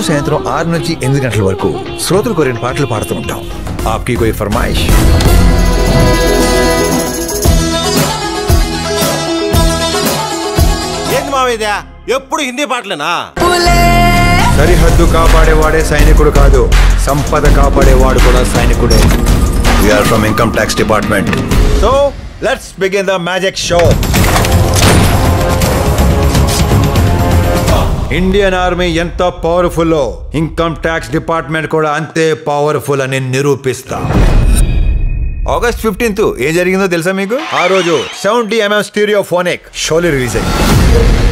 సాయంత్రం ఆరు నుంచి ఎనిమిది గంటల వరకు శ్రోతలు కోరిన పాటలు పాడుతూ ఉంటాం ఆప్కి కోయి ఫర్మాయిష్ ఏంది మావేద్యా ఎప్పుడు హిందీ పాటలేనా సరిహద్దు కాపాడేవాడే సైనికుడు కాదు సంపద కాపాడేవాడు కూడా సైనికుడే we are from income tax department so let's begin the magic show Indian army ఎంత పవర్ఫుల్ ఇన్కమ్ ట్యాక్స్ డిపార్ట్మెంట్ కూడా అంతే పవర్ఫుల్ అని నిరూపిస్తా ఆగస్ట్ ఫిఫ్టీన్త్ ఏం జరిగిందో తెలుసా మీకు ఆ రోజు seventy MM stereophonic Sholay release అయింది